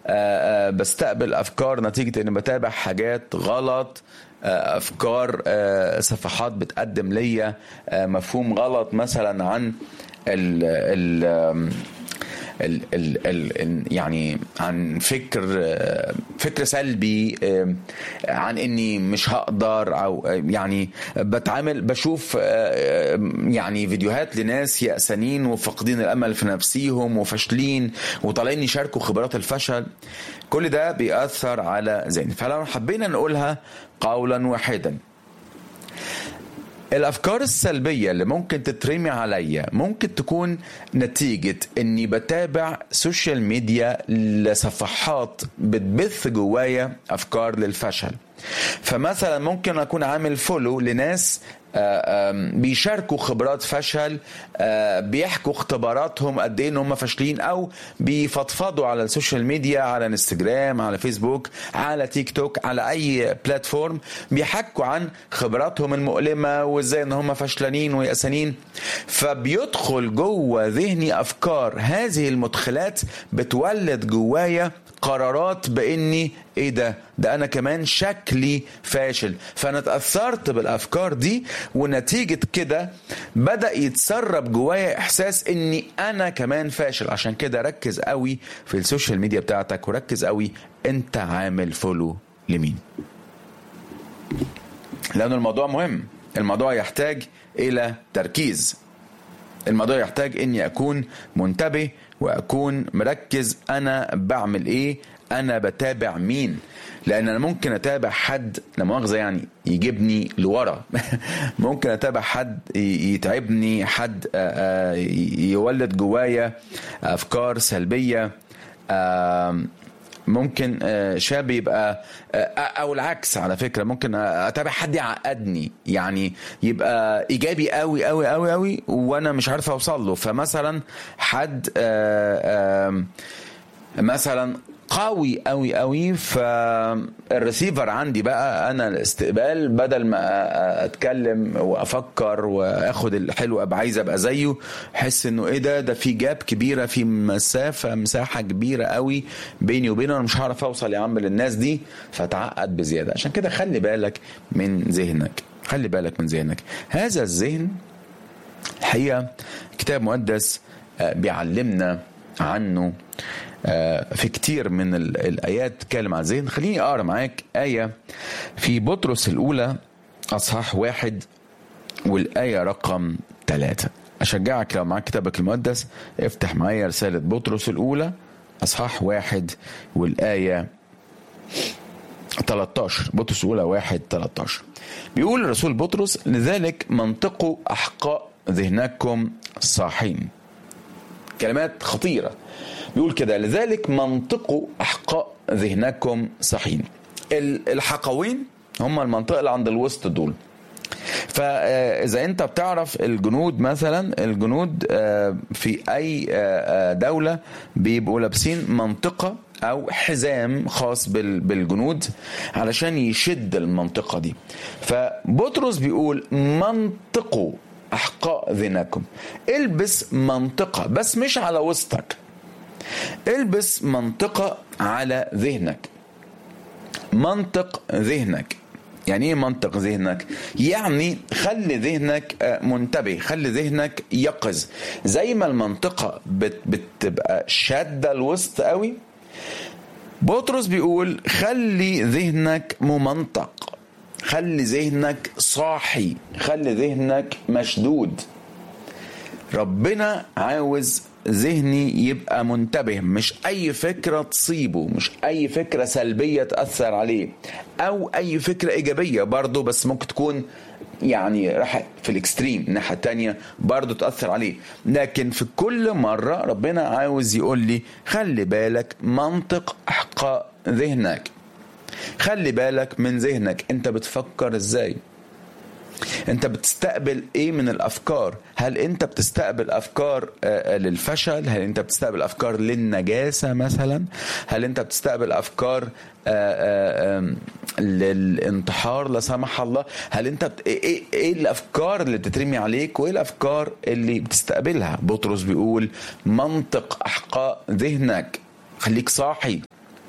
آه، آه، بستقبل افكار نتيجه اني بتابع حاجات غلط آه، افكار آه، صفحات بتقدم ليا آه، مفهوم غلط مثلا عن ال ال آم، ال ال ال يعني عن فكر آه، فكر سلبي آه، عن اني مش هقدر او آه، يعني بتعامل بشوف آه، آه، يعني فيديوهات لناس يأسانين وفاقدين الامل في نفسيهم وفاشلين وطالعين يشاركوا خبرات الفشل كل ده بيأثر على ذهني فلو حبينا نقولها قولا واحدا الافكار السلبيه اللي ممكن تترمي عليا ممكن تكون نتيجه اني بتابع سوشيال ميديا لصفحات بتبث جوايا افكار للفشل فمثلا ممكن اكون عامل فولو لناس آه، آم، بيشاركوا خبرات فشل آه، بيحكوا اختباراتهم قد ايه ان هم فاشلين او بيفضفضوا على السوشيال ميديا على انستجرام على فيسبوك على تيك توك على اي بلاتفورم بيحكوا عن خبراتهم المؤلمه وازاي ان هم فشلانين ويأسانين فبيدخل جوه ذهني افكار هذه المدخلات بتولد جوايا قرارات باني ايه ده ده انا كمان شكلي فاشل فانا اتاثرت بالافكار دي ونتيجه كده بدا يتسرب جوايا احساس اني انا كمان فاشل عشان كده ركز قوي في السوشيال ميديا بتاعتك وركز قوي انت عامل فولو لمين لان الموضوع مهم الموضوع يحتاج الى تركيز الموضوع يحتاج اني اكون منتبه واكون مركز انا بعمل ايه انا بتابع مين لان انا ممكن اتابع حد لا مؤاخذه يعني يجيبني لورا ممكن اتابع حد ي- يتعبني حد آه، آه، يولد جوايا افكار سلبيه آم، ممكن آه، شاب يبقى آه، او العكس على فكره ممكن اتابع حد يعقدني يعني يبقى ايجابي قوي قوي قوي قوي وانا مش عارف اوصل له فمثلا حد آه، آم، مثلا قوي قوي قوي فالريسيفر عندي بقى انا الاستقبال بدل ما اتكلم وافكر واخد الحلو ابقى عايز ابقى زيه احس انه ايه ده ده في جاب كبيره في مسافه مساحه كبيره قوي بيني وبينه انا مش هعرف اوصل يا عم للناس دي فتعقد بزياده عشان كده خلي بالك من ذهنك خلي بالك من ذهنك هذا الذهن الحقيقه كتاب مقدس آه، بيعلمنا عنه آه، في كتير من ال- الايات تتكلم عن الذهن خليني اقرا معاك ايه في بطرس الاولى اصحاح واحد والايه رقم ثلاثة اشجعك لو معاك كتابك المقدس افتح معايا رساله بطرس الاولى اصحاح واحد والايه 13 بطرس الاولى واحد 13 بيقول الرسول بطرس لذلك منطقوا احقاء ذهنكم صاحين كلمات خطيرة بيقول كده لذلك منطقوا أحقاء ذهنكم صحين ال- الحقوين هم المنطقة اللي عند الوسط دول فاذا انت بتعرف الجنود مثلا الجنود آه، في اي آه، آه، دوله بيبقوا لابسين منطقه او حزام خاص بال- بالجنود علشان يشد المنطقه دي فبطرس بيقول منطقوا احقاء ذهنكم البس منطقه بس مش على وسطك البس منطقه على ذهنك منطق ذهنك يعني ايه منطق ذهنك يعني خلي ذهنك آه، منتبه خلي ذهنك يقظ زي ما المنطقة بت بتبقى شادة الوسط قوي بطرس بيقول خلي ذهنك ممنطق خلي ذهنك صاحي خلي ذهنك مشدود ربنا عاوز ذهني يبقى منتبه مش اي فكره تصيبه مش اي فكره سلبيه تاثر عليه او اي فكره ايجابيه برضه بس ممكن تكون يعني راح في الاكستريم الناحيه التانية برضه تاثر عليه لكن في كل مره ربنا عاوز يقول لي خلي بالك منطق احقاء ذهنك خلي بالك من ذهنك انت بتفكر ازاي انت بتستقبل ايه من الافكار هل انت بتستقبل افكار آه، آه، للفشل هل انت بتستقبل افكار للنجاسه مثلا هل انت بتستقبل افكار آه، آه، آم، للانتحار لا سمح الله هل انت بت... ايه ايه إيه الافكار اللي بتترمي عليك وايه الافكار اللي بتستقبلها بطرس بيقول منطق احقاء ذهنك خليك صاحي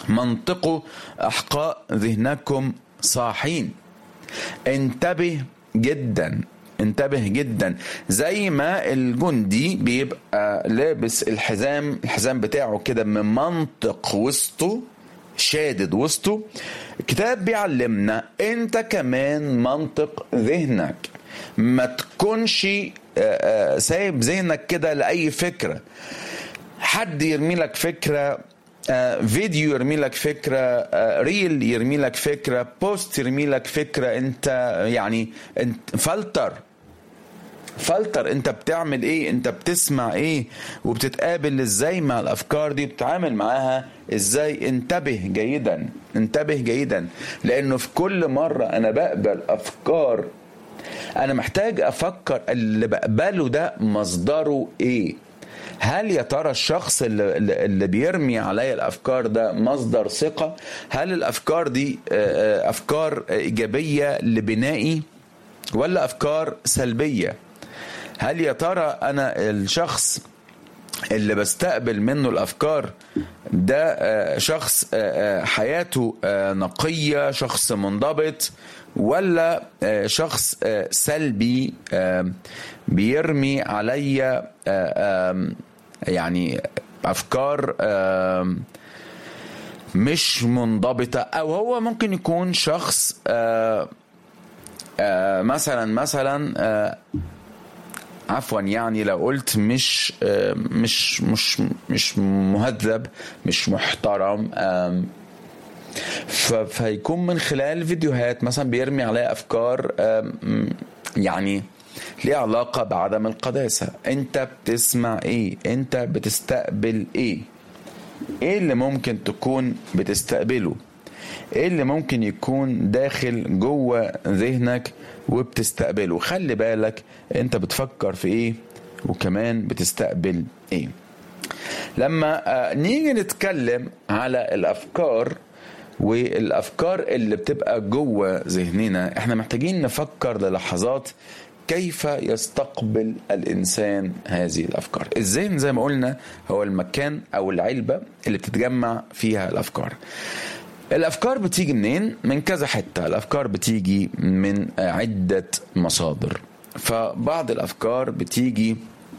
منطقوا أحقاء ذهنكم صاحين انتبه جدا انتبه جدا زي ما الجندي بيبقى لابس الحزام الحزام بتاعه كده من منطق وسطه شادد وسطه الكتاب بيعلمنا انت كمان منطق ذهنك ما تكونش سايب ذهنك كده لاي فكره حد يرمي لك فكره فيديو يرمي لك فكره ريل يرمي لك فكره بوست يرمي لك فكره انت يعني انت فلتر فلتر انت بتعمل ايه انت بتسمع ايه وبتتقابل ازاي مع الافكار دي بتتعامل معاها ازاي انتبه جيدا انتبه جيدا لانه في كل مرة انا بقبل افكار انا محتاج افكر اللي بقبله ده مصدره ايه هل يا ترى الشخص اللي, اللي بيرمي عليا الافكار ده مصدر ثقه هل الافكار دي افكار ايجابيه لبنائي ولا افكار سلبيه هل يا ترى انا الشخص اللي بستقبل منه الافكار ده شخص حياته نقيه شخص منضبط ولا شخص سلبي بيرمي عليا يعني افكار مش منضبطه او هو ممكن يكون شخص مثلا مثلا عفوا يعني لو قلت مش مش مش مش مهذب مش محترم فيكون من خلال فيديوهات مثلا بيرمي عليها افكار يعني ليها علاقه بعدم القداسه انت بتسمع ايه انت بتستقبل ايه ايه اللي ممكن تكون بتستقبله ايه اللي ممكن يكون داخل جوه ذهنك وبتستقبله خلي بالك انت بتفكر في ايه وكمان بتستقبل ايه لما نيجي نتكلم على الافكار والافكار اللي بتبقى جوه ذهننا احنا محتاجين نفكر للحظات كيف يستقبل الانسان هذه الافكار الذهن زي ما قلنا هو المكان او العلبه اللي بتتجمع فيها الافكار الافكار بتيجي منين من كذا حته الافكار بتيجي من عده مصادر فبعض الافكار بتيجي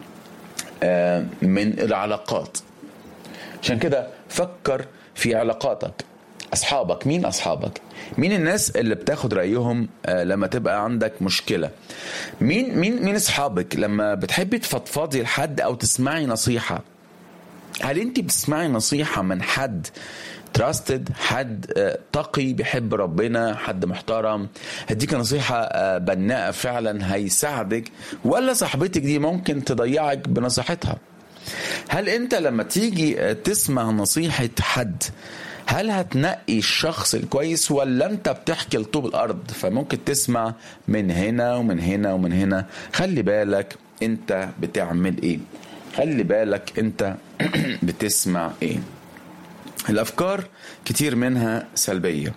من العلاقات عشان كده فكر في علاقاتك اصحابك مين اصحابك مين الناس اللي بتاخد رايهم لما تبقى عندك مشكله مين مين مين اصحابك لما بتحبي تفضفضي لحد او تسمعي نصيحه هل انت بتسمعي نصيحه من حد تراستد حد تقي بيحب ربنا حد محترم هديك نصيحة بناءة فعلا هيساعدك ولا صاحبتك دي ممكن تضيعك بنصيحتها هل انت لما تيجي تسمع نصيحة حد هل هتنقي الشخص الكويس ولا انت بتحكي لطوب الارض فممكن تسمع من هنا ومن هنا ومن هنا خلي بالك انت بتعمل ايه خلي بالك انت بتسمع ايه الافكار كتير منها سلبيه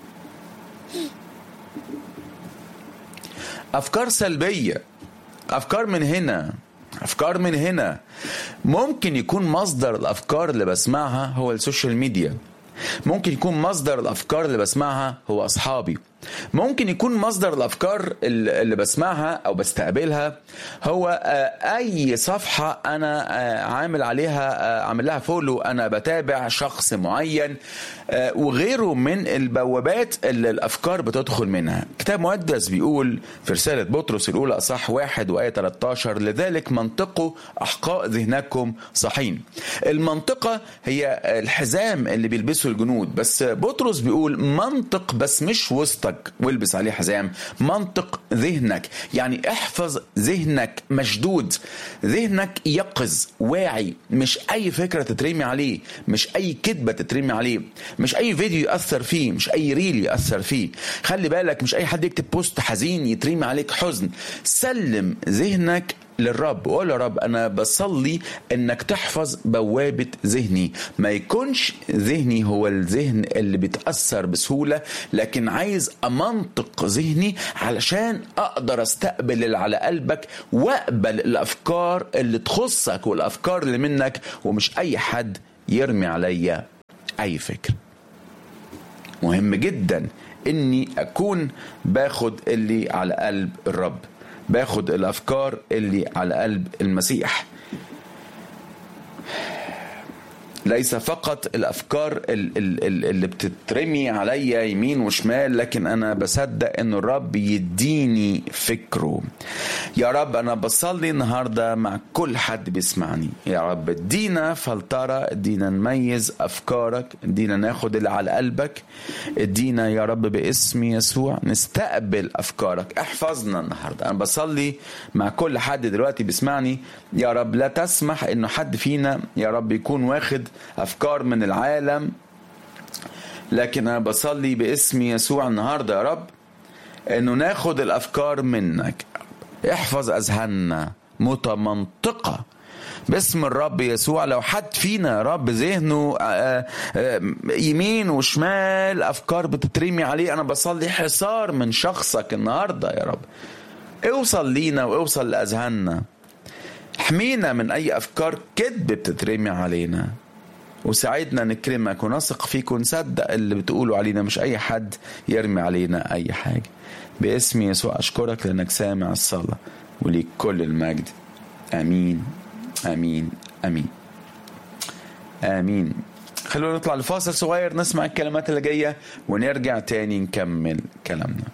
افكار سلبيه افكار من هنا افكار من هنا ممكن يكون مصدر الافكار اللي بسمعها هو السوشيال ميديا ممكن يكون مصدر الافكار اللي بسمعها هو اصحابي ممكن يكون مصدر الافكار اللي بسمعها او بستقبلها هو اي صفحه انا عامل عليها عامل لها فولو انا بتابع شخص معين وغيره من البوابات اللي الافكار بتدخل منها كتاب مقدس بيقول في رساله بطرس الاولى اصح واحد وايه 13 لذلك منطقوا احقاء ذهنكم صحين المنطقه هي الحزام اللي بيلبسه الجنود بس بطرس بيقول منطق بس مش وسطك والبس عليه حزام منطق ذهنك يعني احفظ ذهنك مشدود ذهنك يقظ واعي مش اي فكره تترمي عليه مش اي كذبه تترمي عليه مش اي فيديو ياثر فيه مش اي ريل ياثر فيه خلي بالك مش اي حد يكتب بوست حزين يترمي عليك حزن سلم ذهنك للرب وقول يا رب انا بصلي انك تحفظ بوابه ذهني ما يكونش ذهني هو الذهن اللي بيتاثر بسهوله لكن عايز امنطق ذهني علشان اقدر استقبل اللي على قلبك واقبل الافكار اللي تخصك والافكار اللي منك ومش اي حد يرمي عليا اي فكره مهم جدا اني اكون باخد اللي على قلب الرب باخد الافكار اللي على قلب المسيح ليس فقط الافكار اللي بتترمي عليا يمين وشمال لكن انا بصدق ان الرب يديني فكره يا رب انا بصلي النهارده مع كل حد بيسمعني يا رب ادينا فلتره ادينا نميز افكارك ادينا ناخد اللي على قلبك ادينا يا رب باسم يسوع نستقبل افكارك احفظنا النهارده انا بصلي مع كل حد دلوقتي بيسمعني يا رب لا تسمح انه حد فينا يا رب يكون واخد افكار من العالم لكن انا بصلي باسم يسوع النهارده يا رب انه ناخد الافكار منك احفظ اذهاننا متمنطقه باسم الرب يسوع لو حد فينا يا رب ذهنه يمين وشمال افكار بتترمي عليه انا بصلي حصار من شخصك النهارده يا رب اوصل لينا واوصل لاذهاننا احمينا من اي افكار كذب بتترمي علينا وساعدنا نكرمك ونثق فيك ونصدق اللي بتقولوا علينا مش اي حد يرمي علينا اي حاجه باسم يسوع اشكرك لانك سامع الصلاه وليك كل المجد امين امين امين امين خلونا نطلع لفاصل صغير نسمع الكلمات اللي جايه ونرجع تاني نكمل كلامنا